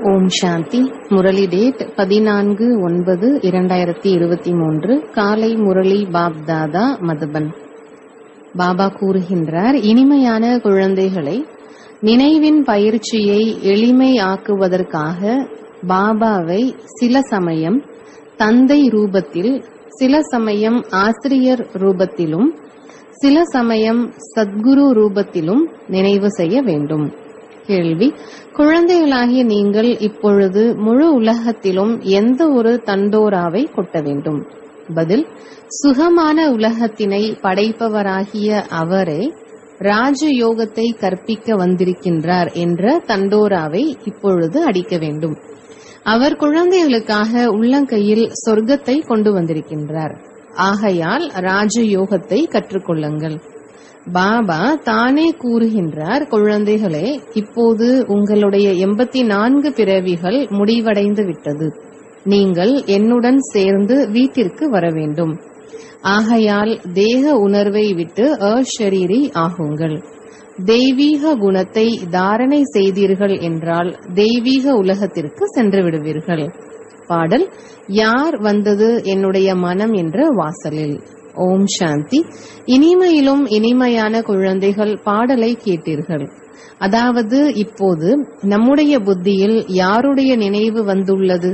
ஓம் சாந்தி Murali date பதினான்கு ஒன்பது இரண்டாயிரத்தி இருபத்தி மூன்று காலை முரளி பாப் தாதா மதுபன் பாபா கூறுகின்றார் இனிமையான குழந்தைகளை நினைவின் பயிற்சியை எளிமையாக்குவதற்காக பாபாவை சில சமயம் தந்தை ரூபத்தில் சில சமயம் ஆசிரியர் ரூபத்திலும் சில சமயம் சத்குரு ரூபத்திலும் நினைவு செய்ய வேண்டும் கேள்வி குழந்தைகளாகிய நீங்கள் இப்பொழுது முழு உலகத்திலும் எந்த ஒரு தண்டோராவை கொட்ட வேண்டும் பதில் சுகமான உலகத்தினை படைப்பவராகிய அவரே ராஜயோகத்தை கற்பிக்க வந்திருக்கின்றார் என்ற தண்டோராவை இப்பொழுது அடிக்க வேண்டும் அவர் குழந்தைகளுக்காக உள்ளங்கையில் சொர்க்கத்தை கொண்டு வந்திருக்கின்றார் ஆகையால் ராஜயோகத்தை கற்றுக்கொள்ளுங்கள் பாபா தானே கூறுகின்றார் குழந்தைகளே இப்போது உங்களுடைய எண்பத்தி நான்கு பிறவிகள் முடிவடைந்து விட்டது நீங்கள் என்னுடன் சேர்ந்து வீட்டிற்கு வர வேண்டும் ஆகையால் தேக உணர்வை விட்டு அஷரீரி ஆகுங்கள் தெய்வீக குணத்தை தாரணை செய்தீர்கள் என்றால் தெய்வீக உலகத்திற்கு சென்று விடுவீர்கள் பாடல் யார் வந்தது என்னுடைய மனம் என்ற வாசலில் ஓம் சாந்தி இனிமையிலும் இனிமையான குழந்தைகள் பாடலை கேட்டீர்கள் அதாவது இப்போது நம்முடைய புத்தியில் யாருடைய நினைவு வந்துள்ளது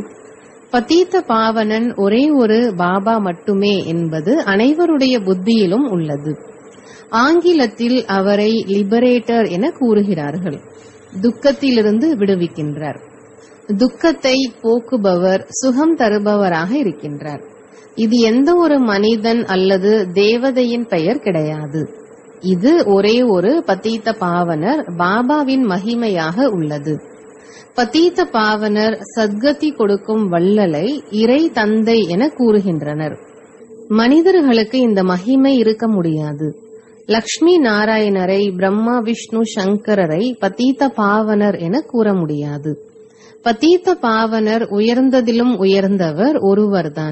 பதீத்த பாவனன் ஒரே ஒரு பாபா மட்டுமே என்பது அனைவருடைய புத்தியிலும் உள்ளது ஆங்கிலத்தில் அவரை லிபரேட்டர் என கூறுகிறார்கள் துக்கத்திலிருந்து விடுவிக்கின்றார் துக்கத்தை போக்குபவர் சுகம் தருபவராக இருக்கின்றார் இது எந்த ஒரு மனிதன் அல்லது தேவதையின் பெயர் கிடையாது இது ஒரே ஒரு பத்தீத்த பாவனர் பாபாவின் மகிமையாக உள்ளது பத்தீத்த பாவனர் சத்கதி கொடுக்கும் வள்ளலை இறை தந்தை என கூறுகின்றனர் மனிதர்களுக்கு இந்த மகிமை இருக்க முடியாது லக்ஷ்மி நாராயணரை பிரம்மா விஷ்ணு சங்கரரை பத்தீத்த பாவனர் என கூற முடியாது பத்தீத்த பாவனர் உயர்ந்ததிலும் உயர்ந்தவர் ஒருவர்தான்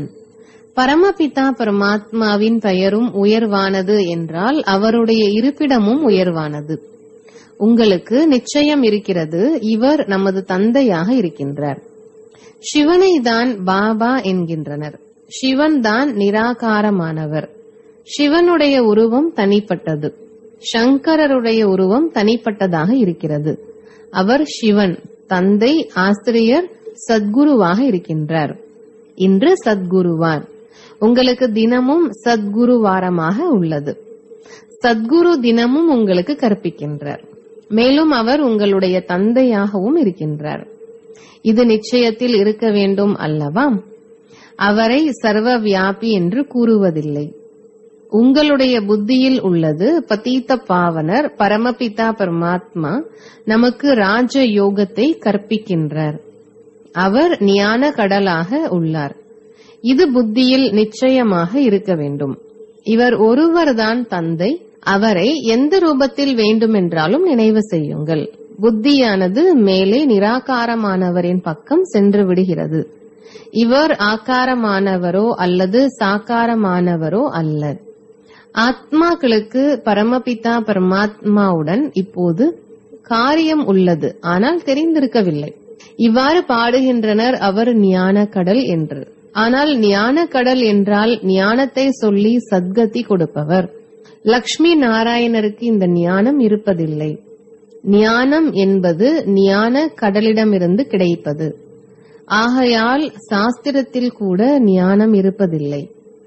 பரமபிதா பரமாத்மாவின் பெயரும் உயர்வானது என்றால் அவருடைய இருப்பிடமும் உயர்வானது உங்களுக்கு நிச்சயம் இருக்கிறது இவர் நமது தந்தையாக இருக்கின்றார் சிவனை தான் பாபா என்கின்றனர் சிவன் தான் நிராகாரமானவர் சிவனுடைய உருவம் தனிப்பட்டது சங்கரருடைய உருவம் தனிப்பட்டதாக இருக்கிறது அவர் சிவன் தந்தை ஆசிரியர் சத்குருவாக இருக்கின்றார் இன்று சத்குருவார் உங்களுக்கு தினமும் சத்குரு வாரமாக உள்ளது சத்குரு தினமும் உங்களுக்கு கற்பிக்கின்றார் மேலும் அவர் உங்களுடைய தந்தையாகவும் இருக்கின்றார் இது நிச்சயத்தில் இருக்க வேண்டும் அல்லவா அவரை சர்வ வியாபி என்று கூறுவதில்லை உங்களுடைய புத்தியில் உள்ளது பதீத்த பாவனர் பரமபிதா பரமாத்மா நமக்கு ராஜ யோகத்தை கற்பிக்கின்றார் அவர் ஞான கடலாக உள்ளார் இது புத்தியில் நிச்சயமாக இருக்க வேண்டும் இவர் ஒருவர்தான் தந்தை அவரை எந்த ரூபத்தில் வேண்டுமென்றாலும் நினைவு செய்யுங்கள் புத்தியானது மேலே நிராகாரமானவரின் பக்கம் சென்று விடுகிறது இவர் ஆக்காரமானவரோ அல்லது சாக்காரமானவரோ அல்ல ஆத்மாக்களுக்கு பரமபிதா பரமாத்மாவுடன் இப்போது காரியம் உள்ளது ஆனால் தெரிந்திருக்கவில்லை இவ்வாறு பாடுகின்றனர் அவர் ஞான கடல் என்று ஆனால் ஞான கடல் என்றால் ஞானத்தை சொல்லி சத்கதி கொடுப்பவர் லக்ஷ்மி நாராயணருக்கு இந்த ஞானம் இருப்பதில்லை ஞானம் என்பது ஞான கடலிடமிருந்து கிடைப்பது ஆகையால் சாஸ்திரத்தில் கூட ஞானம் இருப்பதில்லை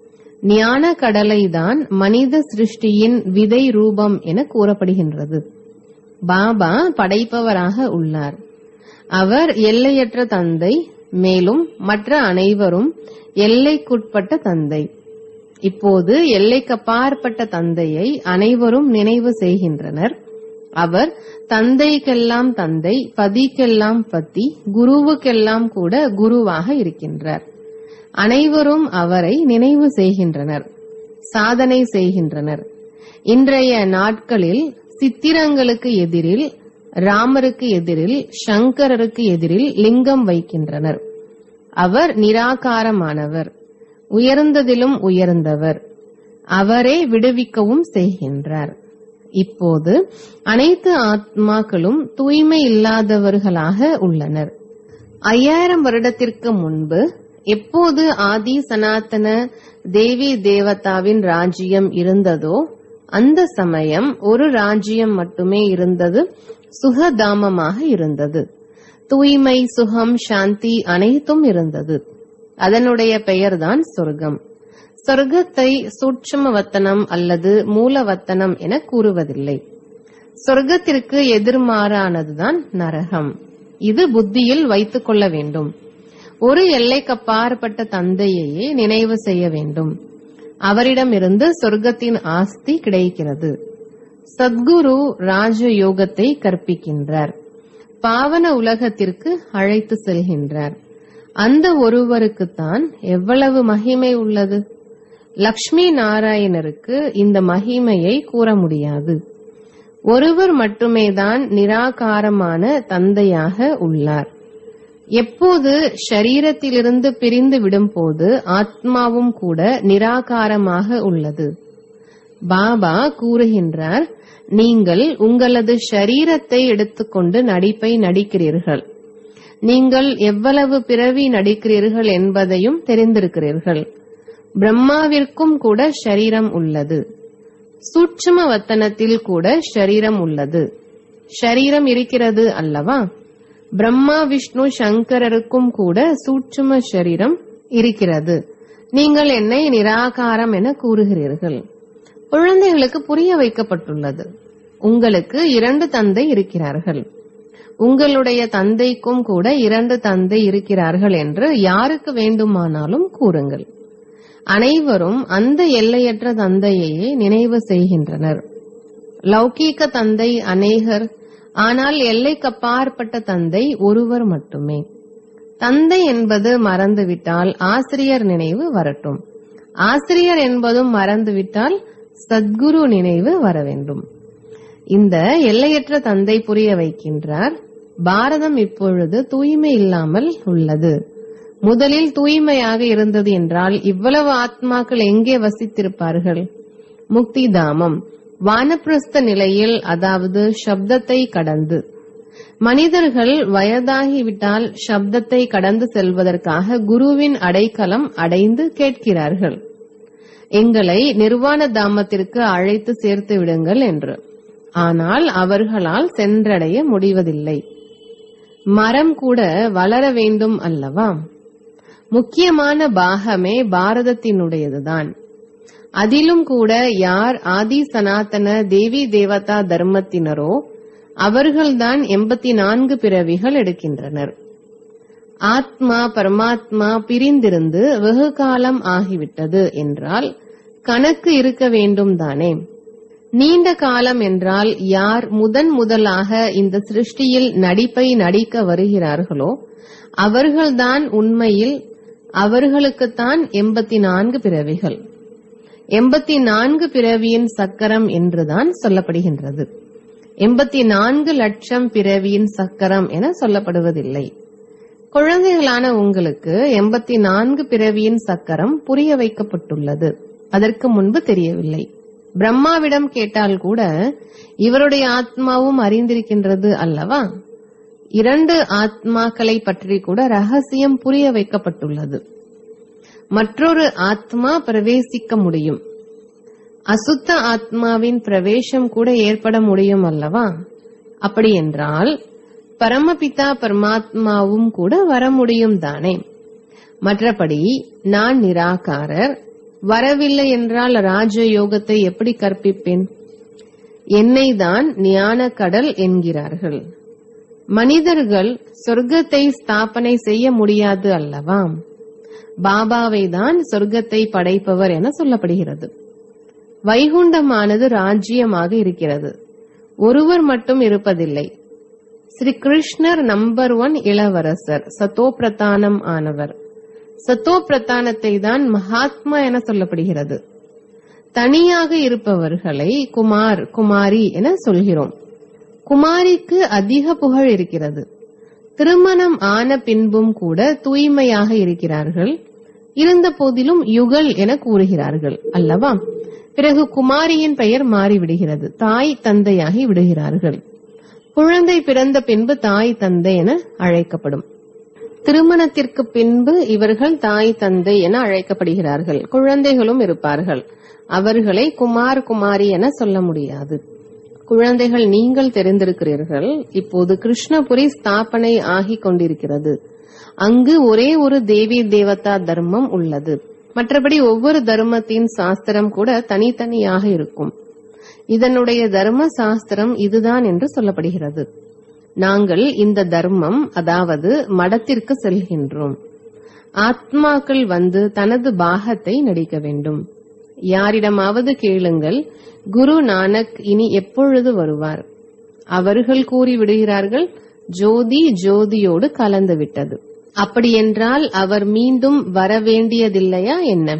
ஞான கடலை தான் மனித சிருஷ்டியின் விதை ரூபம் என கூறப்படுகின்றது பாபா படைப்பவராக உள்ளார் அவர் எல்லையற்ற தந்தை மேலும் மற்ற அனைவரும் எல்லைக்குட்பட்ட தந்தை இப்போது எல்லைக்கப்பாற்பட்ட தந்தையை அனைவரும் நினைவு செய்கின்றனர் அவர் தந்தைக்கெல்லாம் தந்தை பதிக்கெல்லாம் பத்தி குருவுக்கெல்லாம் கூட குருவாக இருக்கின்றார் அனைவரும் அவரை நினைவு செய்கின்றனர் சாதனை செய்கின்றனர் இன்றைய நாட்களில் சித்திரங்களுக்கு எதிரில் ராமருக்கு எதிரில் சங்கரருக்கு எதிரில் லிங்கம் வைக்கின்றனர் அவர் நிராகாரமானவர் உயர்ந்ததிலும் உயர்ந்தவர் அவரே விடுவிக்கவும் செய்கின்றார் இப்போது அனைத்து ஆத்மாக்களும் தூய்மை இல்லாதவர்களாக உள்ளனர் ஐயாயிரம் வருடத்திற்கு முன்பு எப்போது ஆதி சனாதன தேவி தேவதாவின் ராஜ்யம் இருந்ததோ அந்த சமயம் ஒரு ராஜ்யம் மட்டுமே இருந்தது சுகதாமமாக இருந்தது தூய்மை சுகம் சாந்தி அனைத்தும் இருந்தது அதனுடைய பெயர்தான் சொர்க்கம் சொர்க்கத்தை சூட்சும வத்தனம் அல்லது மூலவத்தனம் என கூறுவதில்லை சொர்க்கத்திற்கு எதிர்மாறானதுதான் நரகம் இது புத்தியில் வைத்துக் கொள்ள வேண்டும் ஒரு எல்லைக்கு அப்பாற்பட்ட தந்தையையே நினைவு செய்ய வேண்டும் அவரிடமிருந்து சொர்க்கத்தின் ஆஸ்தி கிடைக்கிறது சத்குரு ராஜயோகத்தை கற்பிக்கின்றார் பாவன உலகத்திற்கு அழைத்து செல்கின்றார் அந்த ஒருவருக்குத்தான் எவ்வளவு மகிமை உள்ளது லக்ஷ்மி நாராயணருக்கு இந்த மகிமையை கூற முடியாது ஒருவர் மட்டுமேதான் நிராகாரமான தந்தையாக உள்ளார் எப்போது ஷரீரத்திலிருந்து பிரிந்து விடும்போது ஆத்மாவும் கூட நிராகாரமாக உள்ளது பாபா கூறுகின்றார் நீங்கள் உங்களது ஷரீரத்தை எடுத்துக்கொண்டு நடிப்பை நடிக்கிறீர்கள் நீங்கள் எவ்வளவு பிறவி நடிக்கிறீர்கள் என்பதையும் தெரிந்திருக்கிறீர்கள் பிரம்மாவிற்கும் கூட ஷரீரம் உள்ளது சூட்சும வத்தனத்தில் கூட ஷரீரம் உள்ளது ஷரீரம் இருக்கிறது அல்லவா பிரம்மா விஷ்ணு சங்கரருக்கும் கூட சூட்சும ஷரீரம் இருக்கிறது நீங்கள் என்னை நிராகாரம் என கூறுகிறீர்கள் குழந்தைகளுக்கு புரிய வைக்கப்பட்டுள்ளது உங்களுக்கு இரண்டு தந்தை இருக்கிறார்கள் உங்களுடைய தந்தைக்கும் கூட இரண்டு தந்தை இருக்கிறார்கள் என்று யாருக்கு வேண்டுமானாலும் கூறுங்கள் அனைவரும் அந்த எல்லையற்ற தந்தையையே நினைவு செய்கின்றனர் லௌகீக தந்தை அநேகர் ஆனால் எல்லைக்கப்பாற்பட்ட தந்தை ஒருவர் மட்டுமே தந்தை என்பது மறந்துவிட்டால் ஆசிரியர் நினைவு வரட்டும் ஆசிரியர் என்பதும் மறந்துவிட்டால் சத்குரு நினைவு வர வேண்டும் இந்த எல்லையற்ற தந்தை புரிய வைக்கின்றார் பாரதம் இப்பொழுது தூய்மை இல்லாமல் உள்ளது முதலில் தூய்மையாக இருந்தது என்றால் இவ்வளவு ஆத்மாக்கள் எங்கே வசித்திருப்பார்கள் முக்தி தாமம் வானப்பிரஸ்த நிலையில் அதாவது சப்தத்தை கடந்து மனிதர்கள் வயதாகிவிட்டால் சப்தத்தை கடந்து செல்வதற்காக குருவின் அடைக்கலம் அடைந்து கேட்கிறார்கள் எங்களை நிர்வாண தாமத்திற்கு அழைத்து சேர்த்து விடுங்கள் என்று ஆனால் அவர்களால் சென்றடைய முடிவதில்லை மரம் கூட வளர வேண்டும் அல்லவா முக்கியமான பாகமே பாரதத்தினுடையதுதான் அதிலும் கூட யார் ஆதி சனாதன தேவி தேவதா தர்மத்தினரோ அவர்கள்தான் எண்பத்தி நான்கு பிறவிகள் எடுக்கின்றனர் ஆத்மா பரமாத்மா பிரிந்திருந்து வெகு காலம் ஆகிவிட்டது என்றால் கணக்கு இருக்க வேண்டும் தானே நீண்ட காலம் என்றால் யார் முதன் முதலாக இந்த சிருஷ்டியில் நடிப்பை நடிக்க வருகிறார்களோ அவர்கள்தான் உண்மையில் அவர்களுக்குத்தான் எண்பத்தி நான்கு பிறவிகள் எண்பத்தி நான்கு பிறவியின் சக்கரம் என்றுதான் சொல்லப்படுகின்றது எண்பத்தி நான்கு லட்சம் பிறவியின் சக்கரம் என சொல்லப்படுவதில்லை குழந்தைகளான உங்களுக்கு எண்பத்தி நான்கு பிறவியின் சக்கரம் புரிய வைக்கப்பட்டுள்ளது அதற்கு முன்பு தெரியவில்லை பிரம்மாவிடம் கேட்டால் கூட இவருடைய ஆத்மாவும் அறிந்திருக்கின்றது அல்லவா இரண்டு ஆத்மாக்களை பற்றி கூட ரகசியம் புரிய வைக்கப்பட்டுள்ளது மற்றொரு ஆத்மா பிரவேசிக்க முடியும் அசுத்த ஆத்மாவின் பிரவேசம் கூட ஏற்பட முடியும் அல்லவா அப்படி என்றால் பரமபிதா பரமாத்மாவும் கூட வர முடியும் தானே மற்றபடி நான் நிராகாரர் வரவில்லை என்றால் ராஜயோகத்தை எப்படி கற்பிப்பேன் என்னை தான் ஞான கடல் என்கிறார்கள் மனிதர்கள் சொர்க்கத்தை ஸ்தாபனை செய்ய முடியாது அல்லவா பாபாவை தான் சொர்க்கத்தை படைப்பவர் என சொல்லப்படுகிறது வைகுண்டமானது ராஜ்யமாக இருக்கிறது ஒருவர் மட்டும் இருப்பதில்லை ஸ்ரீ கிருஷ்ணர் நம்பர் ஒன் இளவரசர் சத்தோ பிரதானம் ஆனவர் சத்தோ பிரதானத்தை தான் மகாத்மா என சொல்லப்படுகிறது தனியாக இருப்பவர்களை குமார் குமாரி என சொல்கிறோம் குமாரிக்கு அதிக புகழ் இருக்கிறது திருமணம் ஆன பின்பும் கூட தூய்மையாக இருக்கிறார்கள் இருந்த போதிலும் யுகல் என கூறுகிறார்கள் அல்லவா பிறகு குமாரியின் பெயர் மாறிவிடுகிறது தாய் தந்தையாகி விடுகிறார்கள் குழந்தை பிறந்த பின்பு தாய் தந்தை என அழைக்கப்படும் திருமணத்திற்கு பின்பு இவர்கள் தாய் தந்தை என அழைக்கப்படுகிறார்கள் குழந்தைகளும் இருப்பார்கள் அவர்களை குமார் குமாரி என சொல்ல முடியாது குழந்தைகள் நீங்கள் தெரிந்திருக்கிறீர்கள் இப்போது கிருஷ்ணபுரி ஸ்தாபனை ஆகிக் கொண்டிருக்கிறது அங்கு ஒரே ஒரு தேவி தேவதா தர்மம் உள்ளது மற்றபடி ஒவ்வொரு தர்மத்தின் சாஸ்திரம் கூட தனித்தனியாக இருக்கும் இதனுடைய தர்ம சாஸ்திரம் இதுதான் என்று சொல்லப்படுகிறது நாங்கள் இந்த தர்மம் அதாவது மடத்திற்கு செல்கின்றோம் ஆத்மாக்கள் வந்து தனது பாகத்தை நடிக்க வேண்டும் யாரிடமாவது கேளுங்கள் குரு நானக் இனி எப்பொழுது வருவார் அவர்கள் கூறிவிடுகிறார்கள் ஜோதி ஜோதியோடு கலந்து விட்டது அப்படியென்றால் அவர் மீண்டும் வர வேண்டியதில்லையா என்ன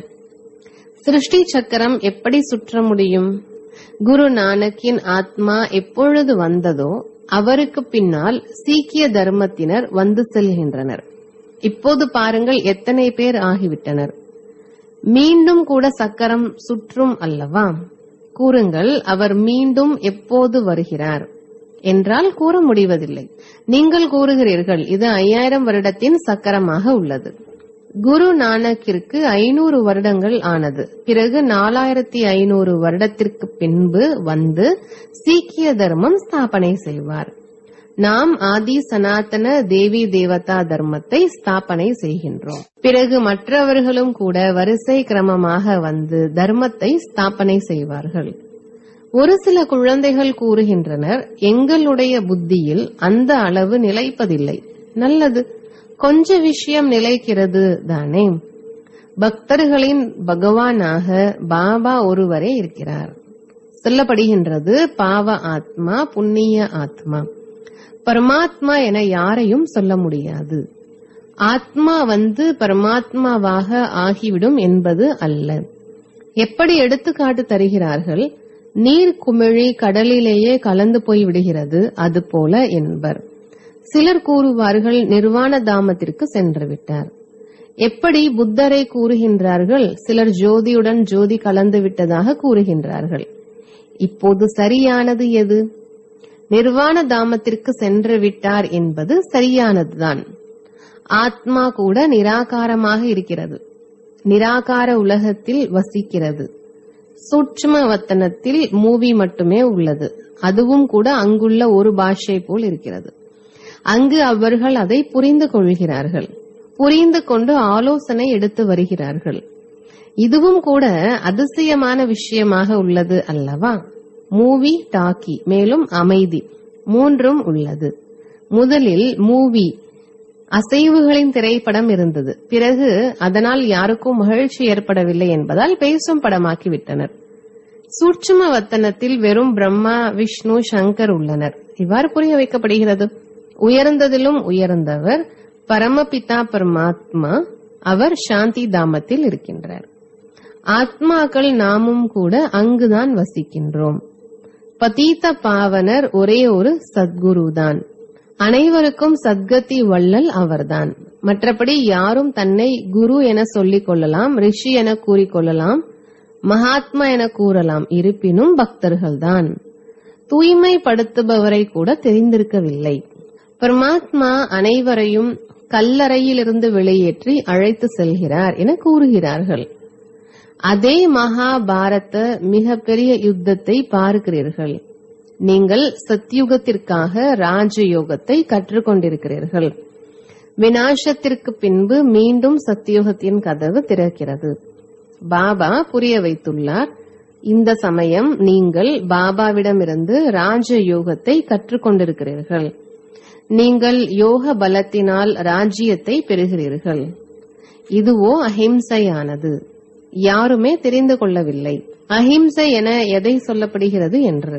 சிருஷ்டி சக்கரம் எப்படி சுற்ற முடியும் குரு நானக்கின் ஆத்மா எப்பொழுது வந்ததோ அவருக்கு பின்னால் சீக்கிய தர்மத்தினர் வந்து செல்கின்றனர் இப்போது பாருங்கள் எத்தனை பேர் ஆகிவிட்டனர் மீண்டும் கூட சக்கரம் சுற்றும் அல்லவா கூறுங்கள் அவர் மீண்டும் எப்போது வருகிறார் என்றால் கூற முடிவதில்லை நீங்கள் கூறுகிறீர்கள் இது ஐயாயிரம் வருடத்தின் சக்கரமாக உள்ளது குரு நானக்கிற்கு ஐநூறு வருடங்கள் ஆனது பிறகு நாலாயிரத்தி ஐநூறு வருடத்திற்கு பின்பு வந்து சீக்கிய தர்மம் ஸ்தாபனை செய்வார் நாம் ஆதி சனாதன தேவி தேவதா தர்மத்தை ஸ்தாபனை செய்கின்றோம் பிறகு மற்றவர்களும் கூட வரிசை கிரமமாக வந்து தர்மத்தை ஸ்தாபனை செய்வார்கள் ஒரு சில குழந்தைகள் கூறுகின்றனர் எங்களுடைய புத்தியில் அந்த அளவு நிலைப்பதில்லை நல்லது கொஞ்ச விஷயம் நிலைக்கிறது தானே பக்தர்களின் பகவானாக பாபா ஒருவரே இருக்கிறார் சொல்லப்படுகின்றது பாவ ஆத்மா புண்ணிய ஆத்மா பரமாத்மா என யாரையும் சொல்ல முடியாது ஆத்மா வந்து பரமாத்மாவாக ஆகிவிடும் என்பது அல்ல எப்படி எடுத்துக்காட்டு தருகிறார்கள் நீர் குமிழி கடலிலேயே கலந்து போய் விடுகிறது அதுபோல என்பர் சிலர் கூறுவார்கள் நிர்வாண தாமத்திற்கு சென்று விட்டார் எப்படி புத்தரை கூறுகின்றார்கள் சிலர் ஜோதியுடன் ஜோதி கலந்து விட்டதாக கூறுகின்றார்கள் இப்போது சரியானது எது நிர்வாண தாமத்திற்கு சென்று விட்டார் என்பது சரியானதுதான் ஆத்மா கூட நிராகாரமாக இருக்கிறது நிராகார உலகத்தில் வசிக்கிறது சூட்சும வத்தனத்தில் மூவி மட்டுமே உள்ளது அதுவும் கூட அங்குள்ள ஒரு பாஷை போல் இருக்கிறது அங்கு அவர்கள் அதை புரிந்து கொள்கிறார்கள் புரிந்து கொண்டு ஆலோசனை எடுத்து வருகிறார்கள் இதுவும் கூட அதிசயமான விஷயமாக உள்ளது அல்லவா மூவி டாக்கி மேலும் அமைதி மூன்றும் உள்ளது முதலில் மூவி அசைவுகளின் திரைப்படம் இருந்தது பிறகு அதனால் யாருக்கும் மகிழ்ச்சி ஏற்படவில்லை என்பதால் பேசும் படமாக்கி விட்டனர் சூட்சும வத்தனத்தில் வெறும் பிரம்மா விஷ்ணு சங்கர் உள்ளனர் இவ்வாறு புரிய வைக்கப்படுகிறது உயர்ந்ததிலும் உயர்ந்தவர் பரமபிதா பரமாத்மா அவர் சாந்தி தாமத்தில் இருக்கின்றார் ஆத்மாக்கள் நாமும் கூட அங்குதான் வசிக்கின்றோம் பதீத்த பாவனர் ஒரே ஒரு சத்குருதான் அனைவருக்கும் சத்கதி வள்ளல் அவர்தான் மற்றபடி யாரும் தன்னை குரு என சொல்லிக் கொள்ளலாம் ரிஷி என கூறிக்கொள்ளலாம் மகாத்மா என கூறலாம் இருப்பினும் பக்தர்கள்தான் தூய்மைப்படுத்துபவரை கூட தெரிந்திருக்கவில்லை பரமாத்மா அனைவரையும் கல்லறையிலிருந்து வெளியேற்றி அழைத்து செல்கிறார் என கூறுகிறார்கள் அதே மகாபாரத மிகப்பெரிய யுத்தத்தை பார்க்கிறீர்கள் நீங்கள் சத்யுகத்திற்காக ராஜயோகத்தை கற்றுக்கொண்டிருக்கிறீர்கள் வினாசத்திற்கு பின்பு மீண்டும் சத்தியுகத்தின் கதவு திறக்கிறது பாபா புரிய வைத்துள்ளார் இந்த சமயம் நீங்கள் பாபாவிடமிருந்து ராஜயோகத்தை கற்றுக்கொண்டிருக்கிறீர்கள் நீங்கள் யோக பலத்தினால் ராஜ்யத்தை பெறுகிறீர்கள் இதுவோ அஹிம்சையானது யாருமே தெரிந்து கொள்ளவில்லை அஹிம்சை என எதை சொல்லப்படுகிறது என்று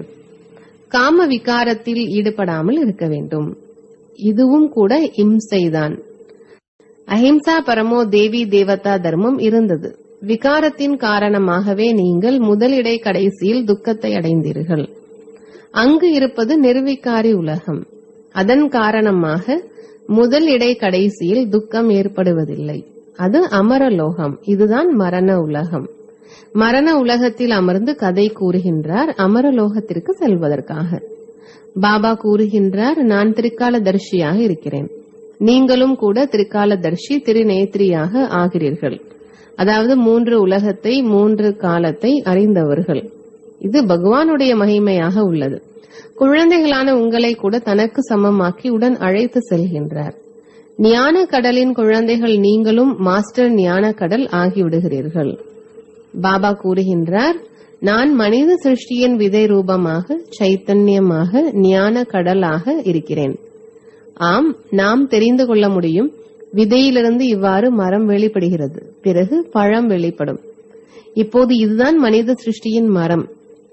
காம விகாரத்தில் ஈடுபடாமல் இருக்க வேண்டும் இதுவும் கூட இம்சைதான் அஹிம்சா பரமோ தேவி தேவதா தர்மம் இருந்தது விகாரத்தின் காரணமாகவே நீங்கள் முதலிடை கடைசியில் துக்கத்தை அடைந்தீர்கள் அங்கு இருப்பது நிர்விகாரி உலகம் அதன் காரணமாக முதல் இடை கடைசியில் துக்கம் ஏற்படுவதில்லை அது அமரலோகம் இதுதான் மரண உலகம் மரண உலகத்தில் அமர்ந்து கதை கூறுகின்றார் அமரலோகத்திற்கு செல்வதற்காக பாபா கூறுகின்றார் நான் திரிகால தரிசியாக இருக்கிறேன் நீங்களும் கூட திரிகாலதர்ஷி திருநேத்ரியாக ஆகிறீர்கள் அதாவது மூன்று உலகத்தை மூன்று காலத்தை அறிந்தவர்கள் இது பகவானுடைய மகிமையாக உள்ளது குழந்தைகளான உங்களை கூட தனக்கு சமமாக்கி உடன் அழைத்து செல்கின்றார் ஞான கடலின் குழந்தைகள் நீங்களும் மாஸ்டர் ஞான கடல் ஆகிவிடுகிறீர்கள் பாபா கூறுகின்றார் நான் மனித சிருஷ்டியின் விதை ரூபமாக சைத்தன்யமாக ஞான கடலாக இருக்கிறேன் ஆம் நாம் தெரிந்து கொள்ள முடியும் விதையிலிருந்து இவ்வாறு மரம் வெளிப்படுகிறது பிறகு பழம் வெளிப்படும் இப்போது இதுதான் மனித சிருஷ்டியின் மரம்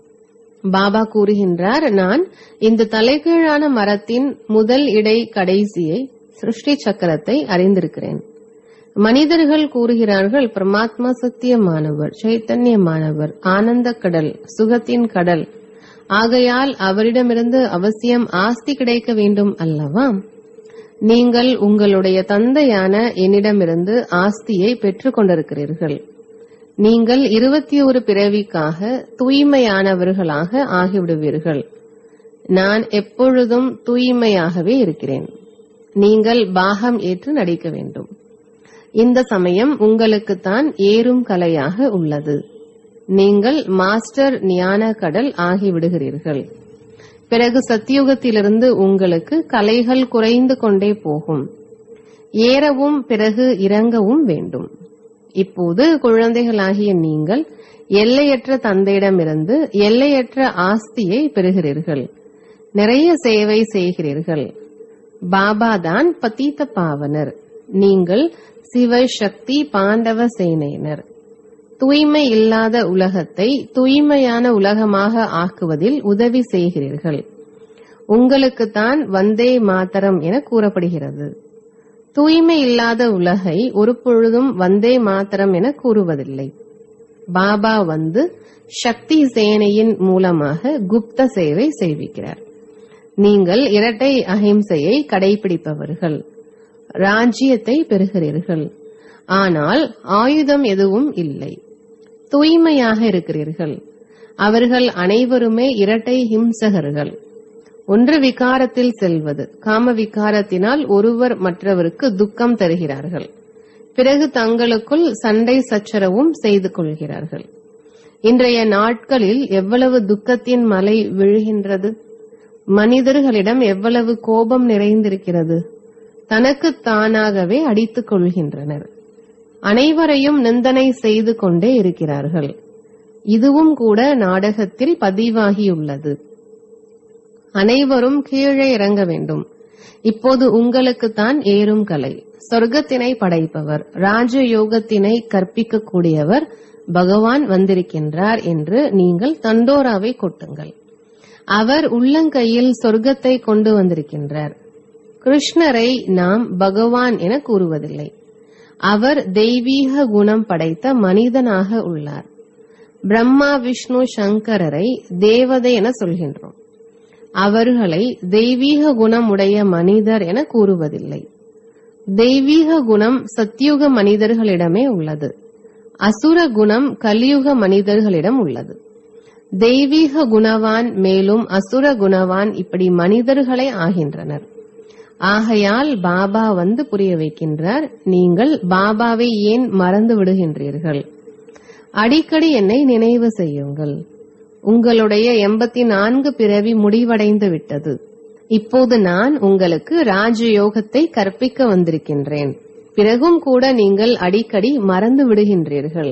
பாபா கூறுகின்றார் நான் இந்த தலைகீழான மரத்தின் முதல் இடை கடைசியை சிருஷ்டி சக்கரத்தை அறிந்திருக்கிறேன் மனிதர்கள் கூறுகிறார்கள் பரமாத்மா சத்தியமானவர் சைத்தன்யமானவர் ஆனந்த கடல் சுகத்தின் கடல் ஆகையால் அவரிடமிருந்து அவசியம் ஆஸ்தி கிடைக்க வேண்டும் அல்லவா நீங்கள் உங்களுடைய தந்தையான என்னிடமிருந்து ஆஸ்தியை பெற்றுக் கொண்டிருக்கிறீர்கள் நீங்கள் இருபத்தி ஒரு பிறவிக்காக தூய்மையானவர்களாக ஆகிவிடுவீர்கள் நான் எப்பொழுதும் தூய்மையாகவே இருக்கிறேன் நீங்கள் பாகம் ஏற்று நடிக்க வேண்டும் இந்த சமயம் உங்களுக்குத்தான் ஏறும் கலையாக உள்ளது நீங்கள் மாஸ்டர் ஞான கடல் ஆகிவிடுகிறீர்கள் பிறகு சத்தியுகத்திலிருந்து உங்களுக்கு கலைகள் குறைந்து கொண்டே போகும் ஏறவும் பிறகு இறங்கவும் வேண்டும் இப்போது குழந்தைகளாகிய நீங்கள் எல்லையற்ற தந்தையிடமிருந்து எல்லையற்ற ஆஸ்தியை பெறுகிறீர்கள் நிறைய சேவை செய்கிறீர்கள் பாபா தான் பதீத்த பாவனர் நீங்கள் சிவ சக்தி பாண்டவ சேனையினர் தூய்மை இல்லாத உலகத்தை தூய்மையான உலகமாக ஆக்குவதில் உதவி செய்கிறீர்கள் உங்களுக்குத்தான் வந்தே மாதரம் என கூறப்படுகிறது தூய்மை இல்லாத உலகை ஒரு பொழுதும் வந்தே மாத்திரம் என கூறுவதில்லை பாபா வந்து சக்தி சேனையின் மூலமாக குப்த சேவை செய்விக்கிறார் நீங்கள் இரட்டை அஹிம்சையை கடைபிடிப்பவர்கள் ராஜ்யத்தை பெறுகிறீர்கள் ஆனால் ஆயுதம் எதுவும் இல்லை தூய்மையாக இருக்கிறீர்கள் அவர்கள் அனைவருமே இரட்டை ஹிம்சகர்கள் ஒன்று விகாரத்தில் செல்வது காம விகாரத்தினால் ஒருவர் மற்றவருக்கு துக்கம் தருகிறார்கள் பிறகு தங்களுக்குள் சண்டை சச்சரவும் செய்து கொள்கிறார்கள் இன்றைய நாட்களில் எவ்வளவு துக்கத்தின் மலை விழுகின்றது மனிதர்களிடம் எவ்வளவு கோபம் நிறைந்திருக்கிறது தனக்கு தானாகவே அடித்துக் கொள்கின்றனர் அனைவரையும் நிந்தனை செய்து கொண்டே இருக்கிறார்கள் இதுவும் கூட நாடகத்தில் பதிவாகியுள்ளது அனைவரும் கீழே இறங்க வேண்டும் இப்போது உங்களுக்குத்தான் ஏறும் கலை சொர்க்கத்தினை படைப்பவர் ராஜயோகத்தினை கற்பிக்கக்கூடியவர் பகவான் வந்திருக்கின்றார் என்று நீங்கள் தண்டோராவை கொட்டுங்கள் அவர் உள்ளங்கையில் சொர்க்கத்தை கொண்டு வந்திருக்கின்றார் கிருஷ்ணரை நாம் பகவான் என கூறுவதில்லை அவர் தெய்வீக குணம் படைத்த மனிதனாக உள்ளார் பிரம்மா விஷ்ணு சங்கரரை தேவதை என சொல்கின்றோம் அவர்களை தெய்வீக குணமுடைய மனிதர் என கூறுவதில்லை தெய்வீக குணம் சத்தியுக மனிதர்களிடமே உள்ளது அசுர குணம் கலியுக மனிதர்களிடம் உள்ளது தெய்வீக குணவான் மேலும் அசுர குணவான் இப்படி மனிதர்களே ஆகின்றனர் ஆகையால் பாபா வந்து புரிய வைக்கின்றார் நீங்கள் பாபாவை ஏன் மறந்து விடுகின்றீர்கள் அடிக்கடி என்னை நினைவு செய்யுங்கள் உங்களுடைய எண்பத்தி நான்கு பிறவி முடிவடைந்து விட்டது இப்போது நான் உங்களுக்கு ராஜயோகத்தை கற்பிக்க வந்திருக்கின்றேன் பிறகும் கூட நீங்கள் அடிக்கடி மறந்து விடுகின்றீர்கள்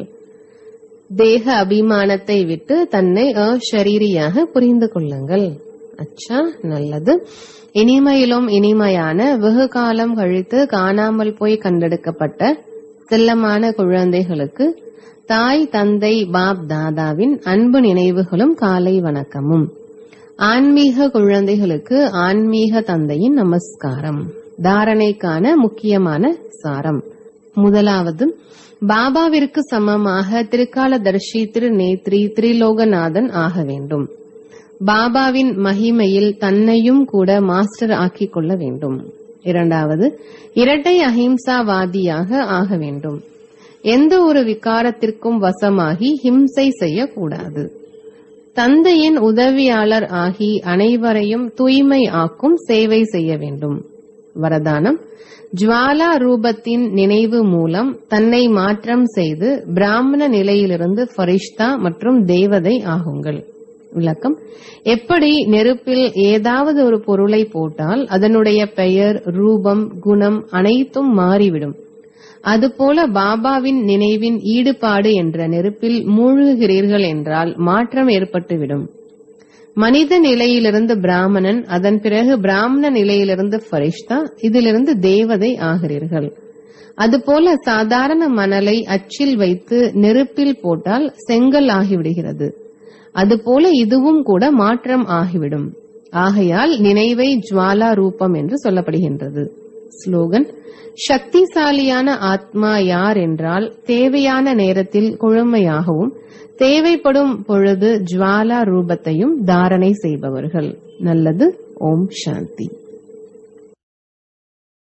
தேக அபிமானத்தை விட்டு தன்னை அஷரீரியாக புரிந்து கொள்ளுங்கள் அச்சா நல்லது இனிமையிலும் இனிமையான வெகு காலம் கழித்து காணாமல் போய் கண்டெடுக்கப்பட்ட செல்லமான குழந்தைகளுக்கு தாய் தந்தை பாப் தாதாவின் அன்பு நினைவுகளும் காலை வணக்கமும் ஆன்மீக குழந்தைகளுக்கு ஆன்மீக தந்தையின் நமஸ்காரம் தாரணைக்கான முக்கியமான சாரம் முதலாவது பாபாவிற்கு சமமாக திருக்காலதர்ஷி திருநேத்ரி திரிலோகநாதன் ஆக வேண்டும் பாபாவின் மகிமையில் தன்னையும் கூட மாஸ்டர் ஆக்கிக் கொள்ள வேண்டும் இரண்டாவது இரட்டை அஹிம்சாவாதியாக ஆக வேண்டும் எந்த ஒரு விகாரத்திற்கும் வசமாகி ஹிம்சை செய்யக்கூடாது தந்தையின் உதவியாளர் ஆகி அனைவரையும் தூய்மை ஆக்கும் சேவை செய்ய வேண்டும் வரதானம் ஜுவாலா ரூபத்தின் நினைவு மூலம் தன்னை மாற்றம் செய்து பிராமண நிலையிலிருந்து ஃபரிஷ்தா மற்றும் தேவதை ஆகுங்கள் விளக்கம் எப்படி நெருப்பில் ஏதாவது ஒரு பொருளை போட்டால் அதனுடைய பெயர் ரூபம் குணம் அனைத்தும் மாறிவிடும் அதுபோல பாபாவின் நினைவின் ஈடுபாடு என்ற நெருப்பில் மூழ்குகிறீர்கள் என்றால் மாற்றம் ஏற்பட்டுவிடும் மனித நிலையிலிருந்து பிராமணன் அதன் பிறகு பிராமண நிலையிலிருந்து ஃபரிஷ்தா இதிலிருந்து தேவதை ஆகிறீர்கள் அதுபோல சாதாரண மணலை அச்சில் வைத்து நெருப்பில் போட்டால் செங்கல் ஆகிவிடுகிறது அதுபோல இதுவும் கூட மாற்றம் ஆகிவிடும் ஆகையால் நினைவை ஜுவாலா ரூபம் என்று சொல்லப்படுகின்றது ஸ்லோகன் சக்திசாலியான ஆத்மா யார் என்றால் தேவையான நேரத்தில் குழுமையாகவும் தேவைப்படும் பொழுது ஜுவாலா ரூபத்தையும் தாரணை செய்பவர்கள் நல்லது ஓம் சாந்தி